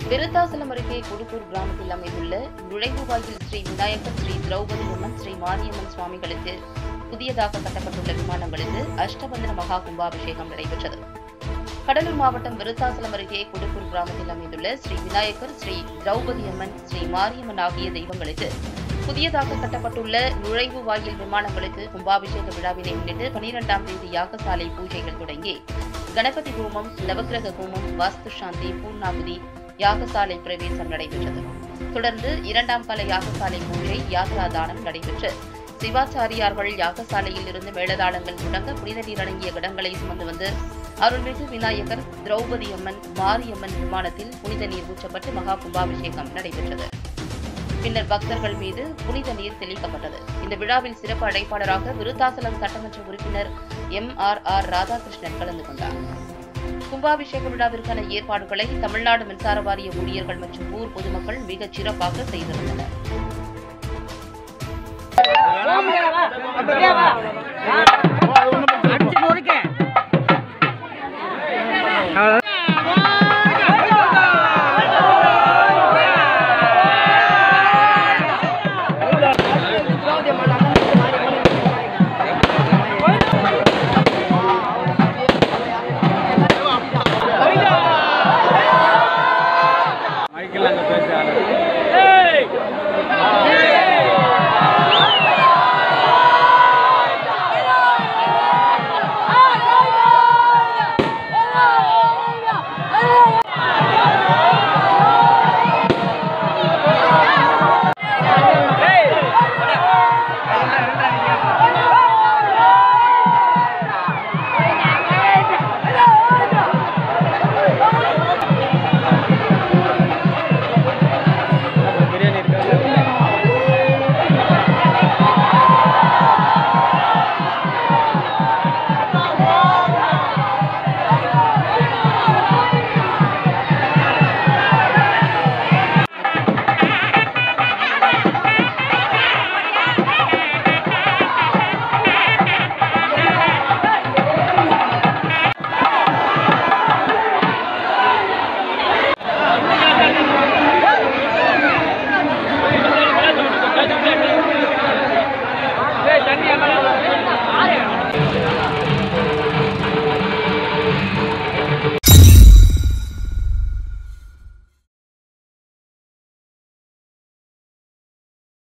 விருத்தாசலம் அருகே குடுக்கூர் கிராமத்தில் அமைந்துள்ள நுழைவுவாயில் ஸ்ரீ விநாயகர் ஸ்ரீ திரௌபதி அம்மன் ஸ்ரீ மாரியம்மன் சுவாமிகளுக்கு புதியதாக கட்டப்பட்டுள்ள விமானங்களுக்கு அஷ்டபந்தன மகா கும்பாபிஷேகம் நடைபெற்றது கடலூர் மாவட்டம் விருத்தாசலம் அருகே குடுக்கூர் கிராமத்தில் அமைந்துள்ள ஸ்ரீ விநாயகர் ஸ்ரீ திரௌபதி அம்மன் ஸ்ரீ மாரியம்மன் ஆகிய தெய்வங்களுக்கு புதியதாக கட்டப்பட்டுள்ள நுழைவு வாயில் விமானங்களுக்கு கும்பாபிஷேக விழாவினை முன்னிட்டு பனிரெண்டாம் தேதி யாகசாலை பூஜைகள் தொடங்கி கணபதி ஹோமம் நவக்கிரக ஹோமம் வாஸ்து சாந்தி பூர்ணாகுதி யாகசாலை பிரவேசம் நடைபெற்றது தொடர்ந்து இரண்டாம் கால யாகசாலை பூஜை யாத்ரா தானம் நடைபெற்று சிவாச்சாரியார்கள் யாகசாலையில் இருந்து மேளதாளங்கள் முழங்க புனித நீர் அடங்கிய கிடங்களை சுமந்து வந்து அருள்மிகு விநாயகர் திரௌபதி அம்மன் மாரியம்மன் விமானத்தில் புனித நீர் ஊற்றப்பட்டு மகா கும்பாபிஷேகம் நடைபெற்றது பின்னர் பக்தர்கள் மீது புனித நீர் தெளிக்கப்பட்டது இந்த விழாவில் சிறப்பு அழைப்பாளராக விருத்தாசலம் சட்டமன்ற உறுப்பினர் எம் ஆர் ஆர் ராதாகிருஷ்ணன் கலந்து கொண்டார் கும்பாபிஷேக விழாவிற்கான ஏற்பாடுகளை தமிழ்நாடு மின்சார வாரிய ஊழியர்கள் மற்றும் ஊர் பொதுமக்கள் மிகச் சிறப்பாக செய்திருந்தனர் அப்படியே வா.